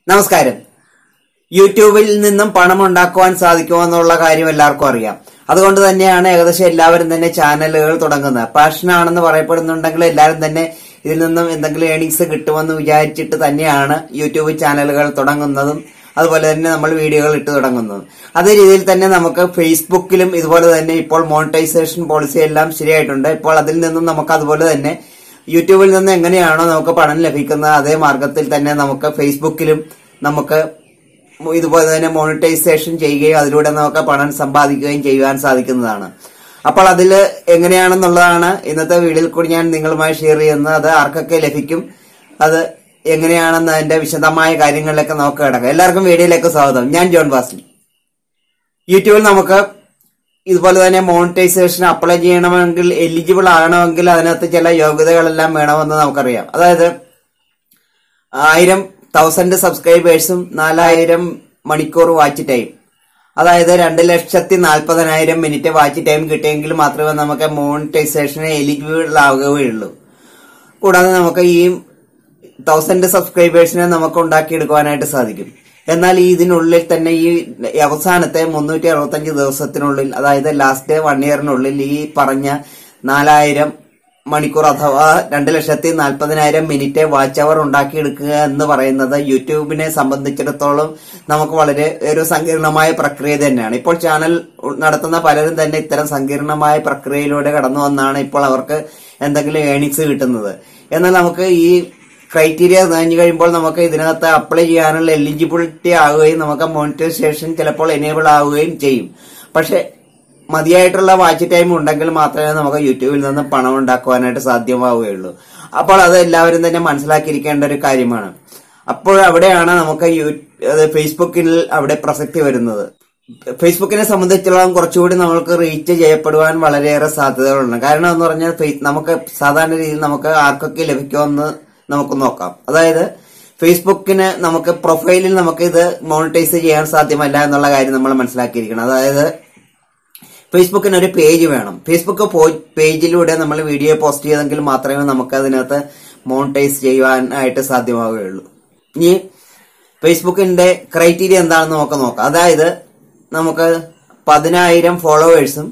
നമസ്കാരം യൂട്യൂബിൽ നിന്നും പണം ഉണ്ടാക്കുവാൻ സാധിക്കുമെന്നുള്ള കാര്യം എല്ലാവർക്കും അറിയാം അതുകൊണ്ട് തന്നെയാണ് ഏകദേശം എല്ലാവരും തന്നെ ചാനലുകൾ തുടങ്ങുന്നത് പാഷനാണെന്ന് പറയപ്പെടുന്നുണ്ടെങ്കിൽ എല്ലാവരും തന്നെ ഇതിൽ നിന്നും എന്തെങ്കിലും ഏണിങ്സ് കിട്ടുമെന്ന് വിചാരിച്ചിട്ട് തന്നെയാണ് യൂട്യൂബ് ചാനലുകൾ തുടങ്ങുന്നതും അതുപോലെ തന്നെ നമ്മൾ വീഡിയോകൾ ഇട്ട് തുടങ്ങുന്നതും അതേ രീതിയിൽ തന്നെ നമുക്ക് ഫേസ്ബുക്കിലും ഇതുപോലെ തന്നെ ഇപ്പോൾ മോണിറ്റൈസേഷൻ പോളിസി എല്ലാം ശരിയായിട്ടുണ്ട് ഇപ്പോൾ അതിൽ നിന്നും നമുക്ക് അതുപോലെ തന്നെ യൂട്യൂബിൽ നിന്ന് എങ്ങനെയാണോ നമുക്ക് പണം ലഭിക്കുന്നത് അതേ മാർഗത്തിൽ തന്നെ നമുക്ക് ഫേസ്ബുക്കിലും നമുക്ക് ഇതുപോലെ തന്നെ മോണിറ്റൈസേഷൻ ചെയ്യുകയും അതിലൂടെ നമുക്ക് പണം സമ്പാദിക്കുകയും ചെയ്യുവാൻ സാധിക്കുന്നതാണ് അപ്പോൾ അതിൽ എങ്ങനെയാണെന്നുള്ളതാണ് ഇന്നത്തെ വീഡിയോയിൽ കൂടി ഞാൻ നിങ്ങളുമായി ഷെയർ ചെയ്യുന്നത് അത് ആർക്കൊക്കെ ലഭിക്കും അത് എങ്ങനെയാണെന്ന് അതിന്റെ വിശദമായ കാര്യങ്ങളിലേക്ക് നമുക്ക് കിടക്കാം എല്ലാവർക്കും വീഡിയോയിലേക്ക് സ്വാഗതം ഞാൻ ജോൺ ബാസ്ലി യൂട്യൂബിൽ നമുക്ക് ഇതുപോലെ തന്നെ മോണിറ്റൈസേഷൻ അപ്ലൈ ചെയ്യണമെങ്കിൽ എലിജിബിൾ ആകണമെങ്കിൽ അതിനകത്ത് ചില യോഗ്യതകളെല്ലാം വേണമെന്ന് നമുക്കറിയാം അതായത് ആയിരം തൗസൻഡ് സബ്സ്ക്രൈബേഴ്സും നാലായിരം മണിക്കൂർ വാച്ച് ടൈം അതായത് രണ്ട് ലക്ഷത്തി നാൽപ്പതിനായിരം മിനിറ്റ് വാച്ച് ടൈം കിട്ടിയെങ്കിൽ മാത്രമേ നമുക്ക് മോണിറ്റൈസേഷന് എലിജിബിൾ ആവുകയുള്ളൂ കൂടാതെ നമുക്ക് ഈ തൗസൻഡ് സബ്സ്ക്രൈബേഴ്സിനെ നമുക്ക് ഉണ്ടാക്കിയെടുക്കുവാനായിട്ട് സാധിക്കും എന്നാൽ ഈ ഇതിനുള്ളിൽ തന്നെ ഈ അവസാനത്തെ മുന്നൂറ്റി അറുപത്തഞ്ച് ദിവസത്തിനുള്ളിൽ അതായത് ലാസ്റ്റ് വൺ ഇയറിനുള്ളിൽ ഈ പറഞ്ഞ നാലായിരം മണിക്കൂർ അഥവാ രണ്ട് ലക്ഷത്തി നാൽപ്പതിനായിരം മിനിറ്റ് വാച്ച് അവർ ഉണ്ടാക്കിയെടുക്കുക എന്ന് പറയുന്നത് യൂട്യൂബിനെ സംബന്ധിച്ചിടത്തോളം നമുക്ക് വളരെ ഒരു സങ്കീർണമായ പ്രക്രിയ തന്നെയാണ് ഇപ്പോൾ ചാനൽ നടത്തുന്ന പലരും തന്നെ ഇത്തരം സങ്കീർണമായ പ്രക്രിയയിലൂടെ കടന്നു വന്നാണ് ഇപ്പോൾ അവർക്ക് എന്തെങ്കിലും ഏണിങ്സ് കിട്ടുന്നത് എന്നാൽ നമുക്ക് ഈ ക്രൈറ്റീരിയ കഴിഞ്ഞു കഴിയുമ്പോൾ നമുക്ക് ഇതിനകത്ത് അപ്ലൈ ചെയ്യാനുള്ള എലിജിബിലിറ്റി ആവുകയും നമുക്ക് മോണിറ്റൈസേഷൻ ചിലപ്പോൾ എനേബിൾ ആവുകയും ചെയ്യും പക്ഷെ മതിയായിട്ടുള്ള വാച്ച് ടൈം ഉണ്ടെങ്കിൽ മാത്രമേ നമുക്ക് യൂട്യൂബിൽ നിന്ന് പണം ഉണ്ടാക്കുവാനായിട്ട് സാധ്യമാവുകയുള്ളൂ അപ്പോൾ അത് എല്ലാവരും തന്നെ മനസ്സിലാക്കിയിരിക്കേണ്ട ഒരു കാര്യമാണ് അപ്പോൾ അവിടെയാണ് നമുക്ക് യൂ- അത് ഫേസ്ബുക്കിൽ അവിടെ പ്രസക്തി വരുന്നത് ഫേസ്ബുക്കിനെ സംബന്ധിച്ചിടത്തോളം കുറച്ചുകൂടി നമുക്ക് റീച്ച് ചെയ്യപ്പെടുവാൻ വളരെയേറെ സാധ്യതകളുണ്ട് കാരണം എന്ന് പറഞ്ഞാൽ ഫേ- നമുക്ക് സാധാരണ രീതിയിൽ നമുക്ക് ആർക്കൊക്കെ ലഭിക്കുമെന്ന് നമുക്ക് നോക്കാം അതായത് ഫേസ്ബുക്കിന് നമുക്ക് പ്രൊഫൈലിൽ നമുക്ക് ഇത് മോണിറ്റൈസ് ചെയ്യാൻ സാധ്യമല്ല എന്നുള്ള കാര്യം നമ്മൾ മനസ്സിലാക്കിയിരിക്കണം അതായത് ഫേസ്ബുക്കിന് ഒരു പേജ് വേണം ഫേസ്ബുക്ക് പോ- പേജിലൂടെ നമ്മൾ വീഡിയോ പോസ്റ്റ് ചെയ്തെങ്കിൽ മാത്രമേ നമുക്ക് അതിനകത്ത് മോണിറ്റൈസ് ചെയ്യുവാനായിട്ട് സാധ്യമാവുകയുള്ളൂ ഇനി ഫേസ്ബുക്കിന്റെ ക്രൈറ്റീരിയ എന്താണെന്ന് നമുക്ക് നോക്കാം അതായത് നമുക്ക് പതിനായിരം ഫോളോവേഴ്സും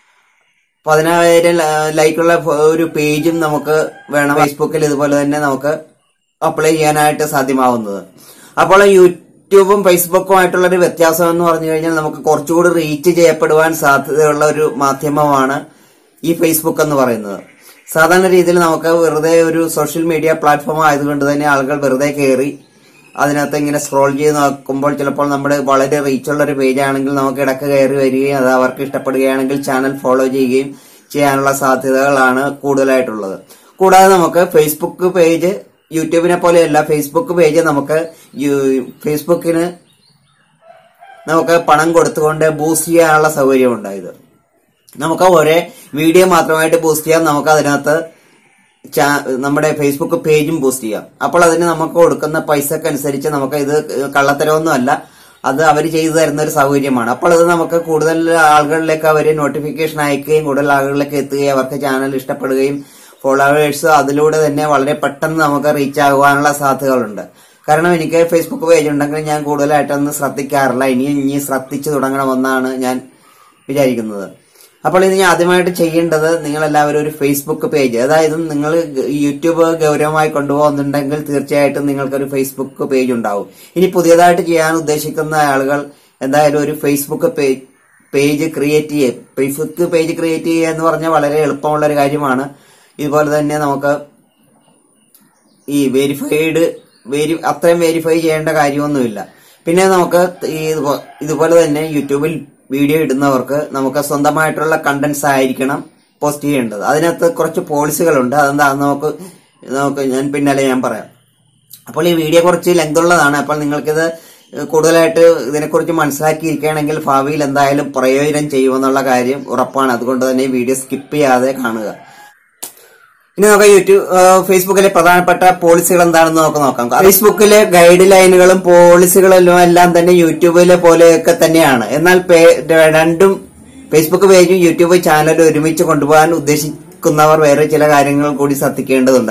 പതിനായിരം ല- ലൈക്കുള്ള ഫ- ഒരു പേജും നമുക്ക് വേണം ഫേസ്ബുക്കിൽ ഇതുപോലെ തന്നെ നമുക്ക് അപ്ലൈ ചെയ്യാനായിട്ട് സാധ്യമാവുന്നത് അപ്പോൾ യൂട്യൂബും ഫേസ്ബുക്കുമായിട്ടുള്ള ഒരു വ്യത്യാസം എന്ന് പറഞ്ഞു കഴിഞ്ഞാൽ നമുക്ക് കുറച്ചുകൂടി റീച്ച് ചെയ്യപ്പെടുവാൻ സാധ്യതയുള്ള ഒരു മാധ്യമമാണ് ഈ ഫേസ്ബുക്ക് എന്ന് പറയുന്നത് സാധാരണ രീതിയിൽ നമുക്ക് വെറുതെ ഒരു സോഷ്യൽ മീഡിയ പ്ലാറ്റ്ഫോം ആയതുകൊണ്ട് തന്നെ ആളുകൾ വെറുതെ കയറി അതിനകത്ത് ഇങ്ങനെ സ്ക്രോൾ ചെയ്ത് നോക്കുമ്പോൾ ചിലപ്പോൾ നമ്മുടെ വളരെ റീച്ചുള്ള ഒരു പേജ് ആണെങ്കിൽ നമുക്ക് ഇടക്ക് കയറി വരികയും അത് അവർക്ക് ഇഷ്ടപ്പെടുകയാണെങ്കിൽ ചാനൽ ഫോളോ ചെയ്യുകയും ചെയ്യാനുള്ള സാധ്യതകളാണ് കൂടുതലായിട്ടുള്ളത് കൂടാതെ നമുക്ക് ഫേസ്ബുക്ക് പേജ് യൂട്യൂബിനെ പോലെയല്ല ഫേസ്ബുക്ക് പേജ് നമുക്ക് യു- ഫേസ്ബുക്കിന് നമുക്ക് പണം കൊടുത്തുകൊണ്ട് ബൂസ്റ്റ് ചെയ്യാനുള്ള സൗകര്യം ഉണ്ടായത് നമുക്ക് ഒരേ വീഡിയോ മാത്രമായിട്ട് ബൂസ്റ്റ് ചെയ്യാം നമുക്ക് അതിനകത്ത് ചാ- നമ്മുടെ ഫേസ്ബുക്ക് പേജും ബൂസ്റ്റ് ചെയ്യാം അപ്പോൾ അതിന് നമുക്ക് കൊടുക്കുന്ന പൈസക്കനുസരിച്ച് നമുക്ക് ഇത് കള്ളത്തരമൊന്നും അല്ല അത് അവർ ചെയ്തു തരുന്ന ഒരു സൗകര്യമാണ് അപ്പോൾ അത് നമുക്ക് കൂടുതൽ ആളുകളിലേക്ക് അവർ നോട്ടിഫിക്കേഷൻ അയക്കുകയും കൂടുതൽ ആളുകളിലേക്ക് എത്തുകയും അവർക്ക് ചാനൽ ഇഷ്ടപ്പെടുകയും ഫോളോവേഴ്സ് അതിലൂടെ തന്നെ വളരെ പെട്ടെന്ന് നമുക്ക് റീച്ച് ആകുവാനുള്ള സാധ്യതകളുണ്ട് കാരണം എനിക്ക് ഫേസ്ബുക്ക് പേജ് ഉണ്ടെങ്കിൽ ഞാൻ കൂടുതലായിട്ടൊന്നും ശ്രദ്ധിക്കാറില്ല ഇനി ഇനി ശ്രദ്ധിച്ചു തുടങ്ങണമെന്നാണ് ഞാൻ വിചാരിക്കുന്നത് അപ്പോൾ ഇത് ഞാൻ ആദ്യമായിട്ട് ചെയ്യേണ്ടത് നിങ്ങൾ എല്ലാവരും ഒരു ഫേസ്ബുക്ക് പേജ് അതായത് നിങ്ങൾ യൂട്യൂബ് ഗൗരവമായി കൊണ്ടുപോകുന്നുണ്ടെങ്കിൽ തീർച്ചയായിട്ടും നിങ്ങൾക്കൊരു ഫേസ്ബുക്ക് പേജ് ഉണ്ടാവും ഇനി പുതിയതായിട്ട് ചെയ്യാൻ ഉദ്ദേശിക്കുന്ന ആളുകൾ എന്തായാലും ഒരു ഫേസ്ബുക്ക് പേജ് പേജ് ക്രിയേറ്റ് ചെയ്യുക ഫേസ്ബുക്ക് പേജ് ക്രിയേറ്റ് ചെയ്യുക എന്ന് പറഞ്ഞാൽ വളരെ എളുപ്പമുള്ള ഒരു കാര്യമാണ് ഇതുപോലെ തന്നെ നമുക്ക് ഈ വെരിഫൈഡ് വെരി അത്രയും വെരിഫൈ ചെയ്യേണ്ട കാര്യമൊന്നുമില്ല പിന്നെ നമുക്ക് ഈ ഇതുപോ- ഇതുപോലെ തന്നെ യൂട്യൂബിൽ വീഡിയോ ഇടുന്നവർക്ക് നമുക്ക് സ്വന്തമായിട്ടുള്ള കണ്ടന്റ്സ് ആയിരിക്കണം പോസ്റ്റ് ചെയ്യേണ്ടത് അതിനകത്ത് കുറച്ച് പോളിസികളുണ്ട് അതെന്താണെന്ന് നമുക്ക് നമുക്ക് ഞാൻ പിന്നാലെ ഞാൻ പറയാം അപ്പോൾ ഈ വീഡിയോ കുറച്ച് ലെങ്ത് ഉള്ളതാണ് അപ്പോൾ നിങ്ങൾക്കിത് കൂടുതലായിട്ട് ഇതിനെക്കുറിച്ച് മനസ്സിലാക്കിയിരിക്കുകയാണെങ്കിൽ ഭാവിയിൽ എന്തായാലും പ്രയോജനം ചെയ്യുമെന്നുള്ള കാര്യം ഉറപ്പാണ് അതുകൊണ്ട് തന്നെ ഈ വീഡിയോ സ്കിപ്പ് ചെയ്യാതെ കാണുക ഇനി നമുക്ക് യൂട്യൂബ് ഏഹ് ഫേസ്ബുക്കിലെ പ്രധാനപ്പെട്ട പോളിസികൾ എന്താണെന്ന് നമുക്ക് നോക്കാം ഫേസ്ബുക്കിലെ ഗൈഡ് ലൈനുകളും പോളിസികളും എല്ലാം തന്നെ യൂട്യൂബിലെ പോലെയൊക്കെ തന്നെയാണ് എന്നാൽ പേ- രണ്ടും ഫേസ്ബുക്ക് പേജും യൂട്യൂബ് ചാനലും ഒരുമിച്ച് കൊണ്ടുപോകാൻ ഉദ്ദേശിക്കുന്നവർ വേറെ ചില കാര്യങ്ങൾ കൂടി ശ്രദ്ധിക്കേണ്ടതുണ്ട്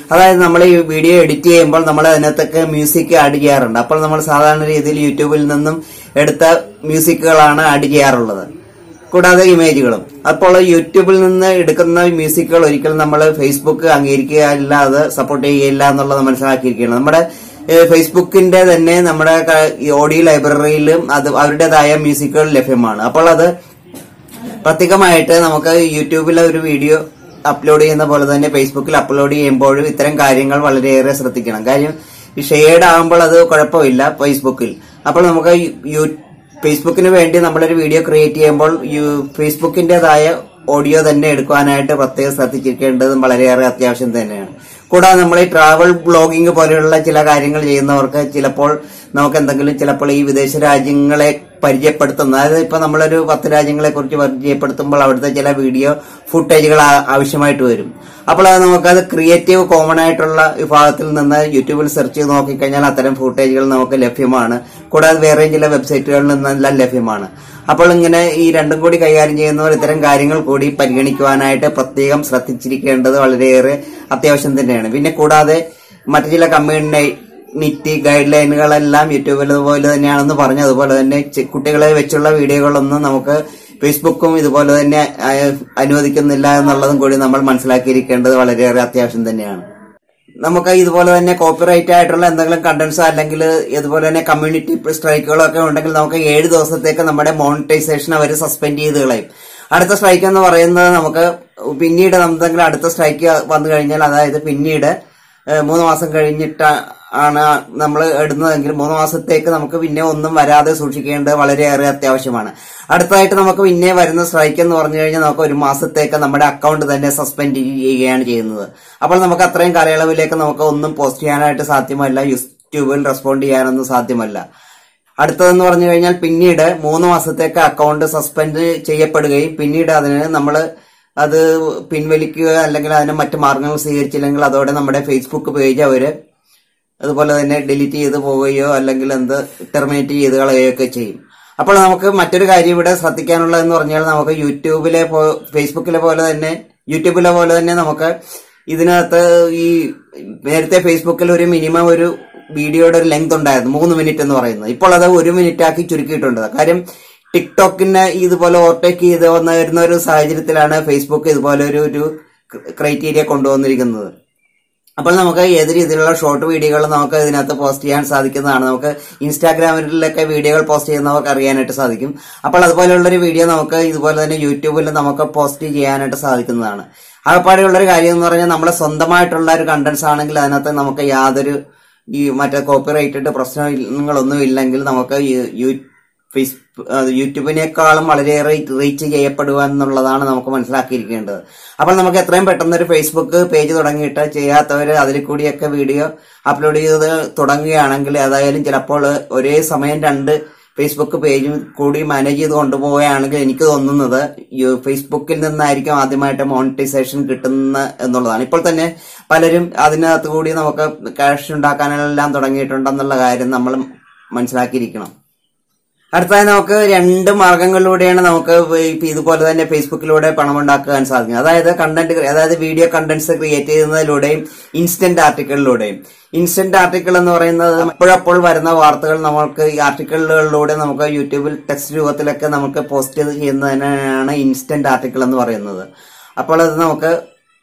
അതായത് നമ്മൾ ഈ വീഡിയോ എഡിറ്റ് ചെയ്യുമ്പോൾ നമ്മൾ അതിനകത്തൊക്കെ മ്യൂസിക് ആഡ് ചെയ്യാറുണ്ട് അപ്പോൾ നമ്മൾ സാധാരണ രീതിയിൽ യൂട്യൂബിൽ നിന്നും എടുത്ത മ്യൂസിക്കുകളാണ് ആഡ് ചെയ്യാറുള്ളത് കൂടാതെ ഇമേജുകളും അപ്പോൾ യൂട്യൂബിൽ നിന്ന് എടുക്കുന്ന മ്യൂസിക്കുകൾ ഒരിക്കലും നമ്മൾ ഫേസ്ബുക്ക് അംഗീകരിക്കുകയില്ല അത് സപ്പോർട്ട് ചെയ്യുകയില്ല എന്നുള്ളത് മനസ്സിലാക്കിയിരിക്കുകയാണ് നമ്മുടെ ഏഹ്, ഫേസ്ബുക്കിന്റെ തന്നെ നമ്മുടെ ക- ഈ ഓഡിയോ ലൈബ്രറിയിലും അത് അവരുടേതായ മ്യൂസിക്കുകൾ ലഭ്യമാണ് അപ്പോൾ അത് പ്രത്യേകമായിട്ട് നമുക്ക് യൂട്യൂബിലെ ഒരു വീഡിയോ അപ്ലോഡ് ചെയ്യുന്ന പോലെ തന്നെ ഫേസ്ബുക്കിൽ അപ്ലോഡ് ചെയ്യുമ്പോഴും ഇത്തരം കാര്യങ്ങൾ വളരെയേറെ ശ്രദ്ധിക്കണം കാര്യം ഈ ഷെയ്ഡ് ആകുമ്പോൾ അത് കുഴപ്പമില്ല ഫേസ്ബുക്കിൽ അപ്പോൾ നമുക്ക് യു ഫേസ്ബുക്കിന് വേണ്ടി നമ്മളൊരു വീഡിയോ ക്രിയേറ്റ് ചെയ്യുമ്പോൾ യു- ഫേസ്ബുക്കിന്റേതായ ഓഡിയോ തന്നെ എടുക്കുവാനായിട്ട് പ്രത്യേകം ശ്രദ്ധിച്ചിരിക്കേണ്ടതും വളരെയേറെ അത്യാവശ്യം തന്നെയാണ് കൂടാതെ നമ്മൾ ഈ ട്രാവൽ ബ്ലോഗിംഗ് പോലെയുള്ള ചില കാര്യങ്ങൾ ചെയ്യുന്നവർക്ക് ചിലപ്പോൾ നമുക്ക് എന്തെങ്കിലും ചിലപ്പോൾ ഈ വിദേശ രാജ്യങ്ങളെ പരിചയപ്പെടുത്തുന്ന അതായത് ഇപ്പൊ നമ്മളൊരു പത്ത് രാജ്യങ്ങളെ കുറിച്ച് പരിചയപ്പെടുത്തുമ്പോൾ അവിടുത്തെ ചില വീഡിയോ ഫുട്ടേജുകൾ ആ- ആവശ്യമായിട്ട് വരും അപ്പോൾ അത് നമുക്കത് ക്രിയേറ്റീവ് കോമൺ ആയിട്ടുള്ള വിഭാഗത്തിൽ നിന്ന് യൂട്യൂബിൽ സെർച്ച് ചെയ്ത് നോക്കിക്കഴിഞ്ഞാൽ അത്തരം ഫുട്ടേജുകൾ നമുക്ക് ലഭ്യമാണ് കൂടാതെ വേറെയും ചില വെബ്സൈറ്റുകളിൽ നിന്നെല്ലാം ലഭ്യമാണ് അപ്പോൾ ഇങ്ങനെ ഈ രണ്ടും കൂടി കൈകാര്യം ചെയ്യുന്നവർ ഇത്തരം കാര്യങ്ങൾ കൂടി പരിഗണിക്കുവാനായിട്ട് പ്രത്യേകം ശ്രദ്ധിച്ചിരിക്കേണ്ടത് വളരെയേറെ അത്യാവശ്യം തന്നെയാണ് പിന്നെ കൂടാതെ മറ്റു ചില കമ്മ്യൂണിറ്റി ഗൈഡ് ലൈനുകളെല്ലാം യൂട്യൂബിൽ പോലെ തന്നെയാണെന്ന് പറഞ്ഞു അതുപോലെ തന്നെ ചെ- കുട്ടികളെ വെച്ചുള്ള വീഡിയോകളൊന്നും നമുക്ക് ഫേസ്ബുക്കും ഇതുപോലെ തന്നെ ആ, അനുവദിക്കുന്നില്ല എന്നുള്ളതും കൂടി നമ്മൾ മനസ്സിലാക്കിയിരിക്കേണ്ടത് വളരെയേറെ അത്യാവശ്യം തന്നെയാണ് നമുക്ക് ഇതുപോലെ തന്നെ കോപ്പിറൈറ്റ് ആയിട്ടുള്ള എന്തെങ്കിലും കണ്ടന്റ്സോ അല്ലെങ്കിൽ ഇതുപോലെ തന്നെ കമ്മ്യൂണിറ്റി സ്ട്രൈക്കുകളോ ഒക്കെ ഉണ്ടെങ്കിൽ നമുക്ക് ഏഴ് ദിവസത്തേക്ക് നമ്മുടെ മോണിറ്റൈസേഷൻ അവർ സസ്പെൻഡ് ചെയ്ത് കളയും അടുത്ത സ്ട്രൈക്ക് എന്ന് പറയുന്നത് നമുക്ക് പിന്നീട് എന്തെങ്കിലും അടുത്ത സ്ട്രൈക്ക് വന്നു കഴിഞ്ഞാൽ അതായത് പിന്നീട് ഏഹ്, മൂന്ന് മാസം കഴിഞ്ഞിട്ട് ആണ് നമ്മൾ ഇടുന്നതെങ്കിൽ മൂന്ന് മാസത്തേക്ക് നമുക്ക് പിന്നെ ഒന്നും വരാതെ സൂക്ഷിക്കേണ്ടത് വളരെയേറെ അത്യാവശ്യമാണ് അടുത്തതായിട്ട് നമുക്ക് പിന്നെ വരുന്ന സ്ട്രൈക്ക് എന്ന് പറഞ്ഞു കഴിഞ്ഞാൽ നമുക്ക് ഒരു മാസത്തേക്ക് നമ്മുടെ അക്കൗണ്ട് തന്നെ സസ്പെൻഡ് ചെയ്യുകയാണ് ചെയ്യുന്നത് അപ്പോൾ നമുക്ക് അത്രയും കാലയളവിലേക്ക് നമുക്ക് ഒന്നും പോസ്റ്റ് ചെയ്യാനായിട്ട് സാധ്യമല്ല യൂട്യൂബിൽ റെസ്പോണ്ട് ചെയ്യാനൊന്നും സാധ്യമല്ല അടുത്തതെന്ന് പറഞ്ഞു കഴിഞ്ഞാൽ പിന്നീട് മൂന്ന് മാസത്തേക്ക് അക്കൗണ്ട് സസ്പെൻഡ് ചെയ്യപ്പെടുകയും പിന്നീട് അതിന് നമ്മൾ അത് പിൻവലിക്കുക അല്ലെങ്കിൽ അതിന് മറ്റു മാർഗങ്ങൾ സ്വീകരിച്ചില്ലെങ്കിൽ അതോടെ നമ്മുടെ ഫേസ്ബുക്ക് പേജ് അവര് അതുപോലെ തന്നെ ഡിലീറ്റ് ചെയ്ത് പോവുകയോ അല്ലെങ്കിൽ എന്ത് ടെർമിനേറ്റ് ചെയ്ത് കളയുകയോ ഒക്കെ ചെയ്യും അപ്പോൾ നമുക്ക് മറ്റൊരു കാര്യം ഇവിടെ ശ്രദ്ധിക്കാനുള്ളതെന്ന് പറഞ്ഞാൽ നമുക്ക് യൂട്യൂബിലെ പോ- ഫേസ്ബുക്കിലെ പോലെ തന്നെ യൂട്യൂബിലെ പോലെ തന്നെ നമുക്ക് ഇതിനകത്ത് ഈ നേരത്തെ ഫേസ്ബുക്കിൽ ഒരു മിനിമം ഒരു വീഡിയോയുടെ ഒരു ലെങ്ത് ഉണ്ടായിരുന്നു മൂന്ന് മിനിറ്റ് എന്ന് പറയുന്നത് ഇപ്പോൾ അത് ഒരു മിനിറ്റ് ആക്കി ചുരുക്കിയിട്ടുണ്ട് കാര്യം ടിക്ടോക്കിനെ ഇതുപോലെ ഓവർടേക്ക് ചെയ്ത് വന്ന വരുന്ന ഒരു സാഹചര്യത്തിലാണ് ഫേസ്ബുക്ക് ഇതുപോലെ ഒരു ഒരു ക്രൈറ്റീരിയ കൊണ്ടുവന്നിരിക്കുന്നത് അപ്പോൾ നമുക്ക് ഏത് രീതിയിലുള്ള ഷോർട്ട് വീഡിയോകൾ നമുക്ക് ഇതിനകത്ത് പോസ്റ്റ് ചെയ്യാൻ സാധിക്കുന്നതാണ് നമുക്ക് ഇൻസ്റ്റാഗ്രാമിലൊക്കെ വീഡിയോകൾ പോസ്റ്റ് ചെയ്യുന്നവർക്ക് അറിയാനായിട്ട് സാധിക്കും അപ്പോൾ അതുപോലെയുള്ള ഒരു വീഡിയോ നമുക്ക് ഇതുപോലെ തന്നെ യൂട്യൂബിൽ നമുക്ക് പോസ്റ്റ് ചെയ്യാനായിട്ട് സാധിക്കുന്നതാണ് ആകപ്പാടെയുള്ള ഒരു കാര്യം എന്ന് പറഞ്ഞാൽ നമ്മുടെ സ്വന്തമായിട്ടുള്ള ഒരു കണ്ടന്റ്സ് ആണെങ്കിൽ അതിനകത്ത് നമുക്ക് യാതൊരു ഈ മറ്റേ കോപ്പിറൈറ്റഡ് പ്രശ്നങ്ങളൊന്നും ഇല്ലെങ്കിൽ നമുക്ക് യു- യു- ഫേസ് അത് യൂട്യൂബിനേക്കാളും വളരെയേറെ റീച്ച് ചെയ്യപ്പെടുക എന്നുള്ളതാണ് നമുക്ക് മനസ്സിലാക്കിയിരിക്കേണ്ടത് അപ്പോൾ നമുക്ക് എത്രയും പെട്ടെന്ന് ഒരു ഫേസ്ബുക്ക് പേജ് തുടങ്ങിയിട്ട് ചെയ്യാത്തവർ അതിൽ കൂടിയൊക്കെ വീഡിയോ അപ്ലോഡ് ചെയ്ത് തുടങ്ങുകയാണെങ്കിൽ ഏതായാലും ചിലപ്പോൾ ഒരേ സമയം രണ്ട് ഫേസ്ബുക്ക് പേജും കൂടി മാനേജ് ചെയ്ത് കൊണ്ടുപോവുകയാണെങ്കിൽ എനിക്ക് തോന്നുന്നത് യു- ഫേസ്ബുക്കിൽ നിന്നായിരിക്കും ആദ്യമായിട്ട് മോണിറ്റൈസേഷൻ കിട്ടുന്ന എന്നുള്ളതാണ് ഇപ്പോൾ തന്നെ പലരും അതിനകത്ത് കൂടി നമുക്ക് ക്യാഷ് ഉണ്ടാക്കാനെല്ലാം തുടങ്ങിയിട്ടുണ്ടെന്നുള്ള കാര്യം നമ്മൾ മനസ്സിലാക്കിയിരിക്കണം അടുത്തതായി നമുക്ക് രണ്ട് മാർഗങ്ങളിലൂടെയാണ് നമുക്ക് ഇപ്പൊ ഇതുപോലെ തന്നെ ഫേസ്ബുക്കിലൂടെ പണം ഉണ്ടാക്കാൻ സാധിക്കുന്നത് അതായത് കണ്ടന്റ് അതായത് വീഡിയോ കണ്ടന്റ്സ് ക്രിയേറ്റ് ചെയ്യുന്നതിലൂടെയും ഇൻസ്റ്റന്റ് ആർട്ടിക്കിളിലൂടെയും ഇൻസ്റ്റന്റ് ആർട്ടിക്കിൾ എന്ന് പറയുന്നത് അപ്പോഴപ്പോൾ വരുന്ന വാർത്തകൾ നമുക്ക് ഈ ആർട്ടിക്കിളുകളിലൂടെ നമുക്ക് യൂട്യൂബിൽ ടെക്സ്റ്റ് രൂപത്തിലൊക്കെ നമുക്ക് പോസ്റ്റ് ചെയ്യുന്നതിനാണ് ഇൻസ്റ്റന്റ് ആർട്ടിക്കിൾ എന്ന് പറയുന്നത് അപ്പോൾ അത് നമുക്ക്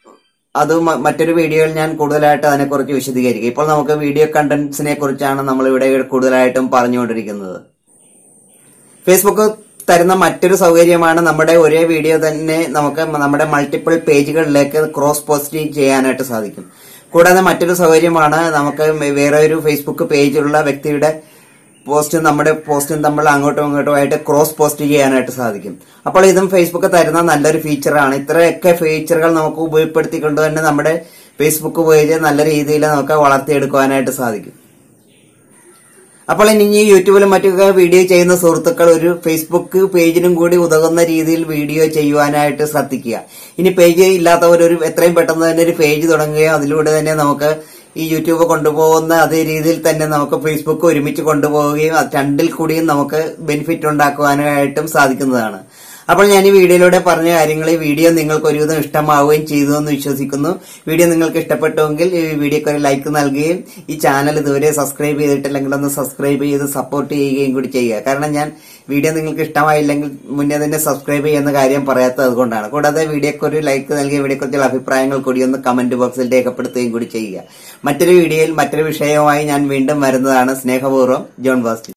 അത് മ- മറ്റൊരു വീഡിയോയിൽ ഞാൻ കൂടുതലായിട്ട് അതിനെക്കുറിച്ച് വിശദീകരിക്കും ഇപ്പോൾ നമുക്ക് വീഡിയോ കണ്ടന്റ്സിനെ കുറിച്ചാണ് നമ്മൾ ഇവിടെ കൂടുതലായിട്ടും പറഞ്ഞുകൊണ്ടിരിക്കുന്നത് ഫേസ്ബുക്ക് തരുന്ന മറ്റൊരു സൗകര്യമാണ് നമ്മുടെ ഒരേ വീഡിയോ തന്നെ നമുക്ക് നമ്മുടെ മൾട്ടിപ്പിൾ പേജുകളിലേക്ക് ക്രോസ് പോസ്റ്റ് ചെയ്യാനായിട്ട് സാധിക്കും കൂടാതെ മറ്റൊരു സൗകര്യമാണ് നമുക്ക് വേറെ ഒരു ഫേസ്ബുക്ക് പേജുള്ള വ്യക്തിയുടെ പോസ്റ്റ് നമ്മുടെ പോസ്റ്റും നമ്മൾ അങ്ങോട്ടും ഇങ്ങോട്ടും ആയിട്ട് ക്രോസ് പോസ്റ്റ് ചെയ്യാനായിട്ട് സാധിക്കും അപ്പോൾ ഇതും ഫേസ്ബുക്ക് തരുന്ന നല്ലൊരു ഫീച്ചറാണ് ഇത്രയൊക്കെ ഫീച്ചറുകൾ നമുക്ക് ഉപയോഗപ്പെടുത്തിക്കൊണ്ട് തന്നെ നമ്മുടെ ഫേസ്ബുക്ക് പേജ് നല്ല രീതിയിൽ നമുക്ക് വളർത്തിയെടുക്കുവാനായിട്ട് സാധിക്കും അപ്പോൾ ഇനി ഈ യൂട്യൂബിലും മറ്റൊക്കെ വീഡിയോ ചെയ്യുന്ന സുഹൃത്തുക്കൾ ഒരു ഫേസ്ബുക്ക് പേജിനും കൂടി ഉതകുന്ന രീതിയിൽ വീഡിയോ ചെയ്യുവാനായിട്ട് ശ്രദ്ധിക്കുക ഇനി പേജ് ഇല്ലാത്തവർ ഒരു എത്രയും പെട്ടെന്ന് തന്നെ ഒരു പേജ് തുടങ്ങുകയും അതിലൂടെ തന്നെ നമുക്ക് ഈ യൂട്യൂബ് കൊണ്ടുപോകുന്ന അതേ രീതിയിൽ തന്നെ നമുക്ക് ഫേസ്ബുക്ക് ഒരുമിച്ച് കൊണ്ടുപോവുകയും അത് രണ്ടിൽ കൂടിയും നമുക്ക് ബെനിഫിറ്റ് ഉണ്ടാക്കുവാനായിട്ടും സാധിക്കുന്നതാണ് അപ്പോൾ ഞാൻ ഈ വീഡിയോയിലൂടെ പറഞ്ഞ കാര്യങ്ങൾ ഈ വീഡിയോ നിങ്ങൾക്ക് ഒരുവിധം ഇഷ്ടമാവുകയും ചെയ്തു എന്ന് വിശ്വസിക്കുന്നു വീഡിയോ നിങ്ങൾക്ക് ഇഷ്ടപ്പെട്ടുവെങ്കിൽ ഈ വീഡിയോക്ക് ഒരു ലൈക്ക് നൽകുകയും ഈ ചാനൽ ഇതുവരെ സബ്സ്ക്രൈബ് ചെയ്തിട്ടില്ലെങ്കിൽ ഒന്ന് സബ്സ്ക്രൈബ് ചെയ്ത് സപ്പോർട്ട് ചെയ്യുകയും കൂടി ചെയ്യുക കാരണം ഞാൻ വീഡിയോ നിങ്ങൾക്ക് ഇഷ്ടമായില്ലെങ്കിൽ മുന്നേ തന്നെ സബ്സ്ക്രൈബ് ചെയ്യുന്ന കാര്യം പറയാത്തത് അതുകൊണ്ടാണ് കൂടാതെ വീഡിയോക്ക് ഒരു ലൈക്ക് നൽകിയ വീഡിയോക്കുറിച്ചുള്ള അഭിപ്രായങ്ങൾ കൂടി ഒന്ന് കമന്റ് ബോക്സിൽ രേഖപ്പെടുത്തുകയും കൂടി ചെയ്യുക മറ്റൊരു വീഡിയോയിൽ മറ്റൊരു വിഷയവുമായി ഞാൻ വീണ്ടും വരുന്നതാണ് സ്നേഹപൂർവ്വം ജോൺ ബാസ്റ്റി